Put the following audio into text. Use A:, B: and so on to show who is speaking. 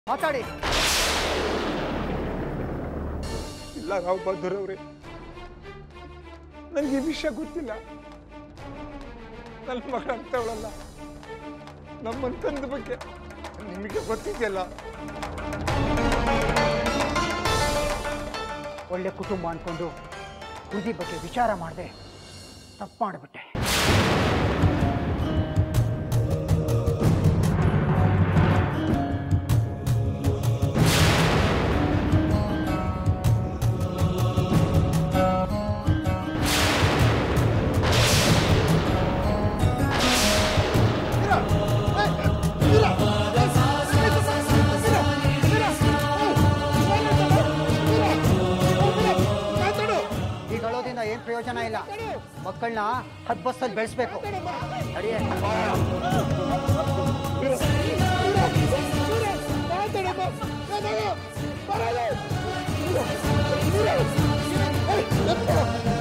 A: ಮಾತಾಡಿ
B: ಇಲ್ಲ ರಾವ್ ಬಹದ್ದೂರ್ ಅವರೇ ನನಗೆ ಈ ವಿಷಯ ಗೊತ್ತಿಲ್ಲ ನನ್ನ ಮಗಳ ಅಂತವಳಲ್ಲ ನಮ್ಮ ತಂದ ಬಗ್ಗೆ ನಿಮಗೆ ಗೊತ್ತಿದೆಯಲ್ಲ
A: ಒಳ್ಳೆ ಕುಟುಂಬ ಅನ್ಕೊಂಡು ಹುಡುಗಿ ಬಗ್ಗೆ ವಿಚಾರ ಮಾಡಿದೆ ತಪ್ಪು ಮಾಡಿಬಿಟ್ಟೆ ಈಗ ಅಳೋದ್ರಿಂದ ಏನ್ ಪ್ರಯೋಜನ ಇಲ್ಲ ಮಕ್ಕಳನ್ನ ಹದ್ ಬಸ್ಸಲ್ಲಿ ಬೆಳೆಸ್ಬೇಕು ಅಡಿಯೇ
C: ಮಾತಾಡಪ್ಪ